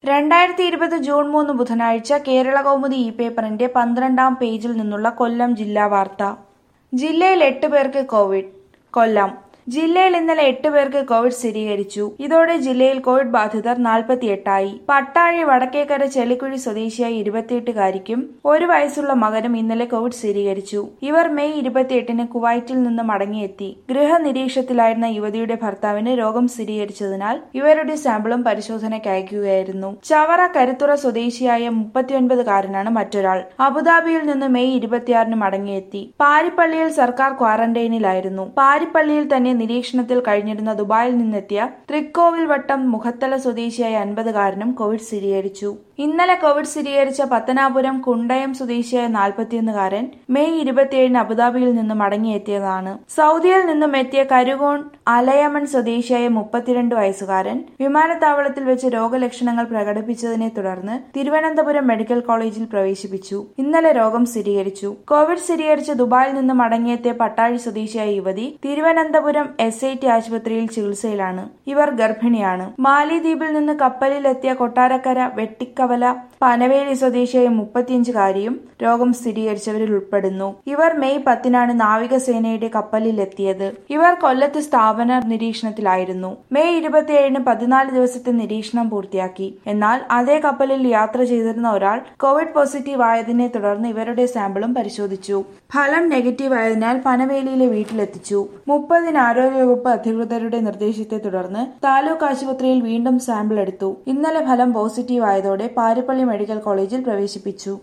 രണ്ടായിരത്തി ഇരുപത് ജൂൺ മൂന്ന് ബുധനാഴ്ച കേരള കൗമുദി ഇ പേപ്പറിന്റെ പന്ത്രണ്ടാം പേജിൽ നിന്നുള്ള കൊല്ലം ജില്ലാ വാർത്ത ജില്ലയിൽ എട്ട് പേർക്ക് കോവിഡ് കൊല്ലം ജില്ലയിൽ ഇന്നലെ എട്ട് പേർക്ക് കോവിഡ് സ്ഥിരീകരിച്ചു ഇതോടെ ജില്ലയിൽ കോവിഡ് ബാധിതർ നാൽപ്പത്തിയെട്ടായി പട്ടാഴി വടക്കേക്കര ചെളിക്കുഴി സ്വദേശിയായ ഇരുപത്തിയെട്ടുകാരിക്കും ഒരു വയസ്സുള്ള മകനും ഇന്നലെ കോവിഡ് സ്ഥിരീകരിച്ചു ഇവർ മെയ് ഇരുപത്തിയെട്ടിന് കുവൈറ്റിൽ നിന്ന് മടങ്ങിയെത്തി ഗൃഹനിരീക്ഷണത്തിലായിരുന്ന യുവതിയുടെ ഭർത്താവിന് രോഗം സ്ഥിരീകരിച്ചതിനാൽ ഇവരുടെ സാമ്പിളും പരിശോധനയ്ക്ക് അയക്കുകയായിരുന്നു ചവറ കരുത്തുറ സ്വദേശിയായ മുപ്പത്തിയൊൻപതുകാരനാണ് മറ്റൊരാൾ അബുദാബിയിൽ നിന്ന് മെയ് ഇരുപത്തിയാറിന് മടങ്ങിയെത്തി പാരിപ്പള്ളിയിൽ സർക്കാർ ക്വാറന്റൈനിലായിരുന്നു പാരിപ്പള്ളിയിൽ തന്നെ നിരീക്ഷണത്തിൽ കഴിഞ്ഞിരുന്ന ദുബായിൽ നിന്നെത്തിയ തൃക്കോവിൽ വട്ടം മുഖത്തല സ്വദേശിയായ അൻപതുകാരനും കോവിഡ് സ്ഥിരീകരിച്ചു ഇന്നലെ കോവിഡ് സ്ഥിരീകരിച്ച പത്തനാപുരം കുണ്ടയം സ്വദേശിയായ നാൽപ്പത്തിയൊന്നുകാരൻ മെയ് ഇരുപത്തിയേഴിന് അബുദാബിയിൽ നിന്ന് മടങ്ങിയെത്തിയതാണ് സൗദിയിൽ നിന്നും എത്തിയ കരുകോൺ അലയമൺ സ്വദേശിയായ മുപ്പത്തിരണ്ട് വയസ്സുകാരൻ വിമാനത്താവളത്തിൽ വെച്ച് രോഗലക്ഷണങ്ങൾ പ്രകടിപ്പിച്ചതിനെ തുടർന്ന് തിരുവനന്തപുരം മെഡിക്കൽ കോളേജിൽ പ്രവേശിപ്പിച്ചു ഇന്നലെ രോഗം സ്ഥിരീകരിച്ചു കോവിഡ് സ്ഥിരീകരിച്ച് ദുബായിൽ നിന്ന് മടങ്ങിയെത്തിയ പട്ടാഴി സ്വദേശിയായ യുവതി തിരുവനന്തപുരം എസ് ഐ ടി ആശുപത്രിയിൽ ചികിത്സയിലാണ് ഇവർ ഗർഭിണിയാണ് മാലിദ്വീപിൽ നിന്ന് കപ്പലിലെത്തിയ കൊട്ടാരക്കര വെട്ടിക്കവല പനവേലി സ്വദേശിയായ മുപ്പത്തിയഞ്ചുകാരിയും രോഗം സ്ഥിരീകരിച്ചവരിൽ ഉൾപ്പെടുന്നു ഇവർ മെയ് പത്തിനാണ് നാവികസേനയുടെ കപ്പലിലെത്തിയത് ഇവർ കൊല്ലത്ത് സ്ഥാപന നിരീക്ഷണത്തിലായിരുന്നു മെയ് ഇരുപത്തിയേഴിന് പതിനാല് ദിവസത്തെ നിരീക്ഷണം പൂർത്തിയാക്കി എന്നാൽ അതേ കപ്പലിൽ യാത്ര ചെയ്തിരുന്ന ഒരാൾ കോവിഡ് പോസിറ്റീവ് ആയതിനെ തുടർന്ന് ഇവരുടെ സാമ്പിളും പരിശോധിച്ചു ഫലം നെഗറ്റീവ് ആയതിനാൽ പനവേലിയിലെ വീട്ടിലെത്തിച്ചു മുപ്പതിന് ആരോഗ്യവകുപ്പ് അധികൃതരുടെ നിർദ്ദേശത്തെ തുടർന്ന് താലൂക്ക് ആശുപത്രിയിൽ വീണ്ടും സാമ്പിൾ എടുത്തു ഇന്നലെ ഫലം പോസിറ്റീവ് ആയതോടെ പാരിപ്പള്ളി മെഡിക്കൽ കോളേജിൽ പ്രവേശിപ്പിച്ചു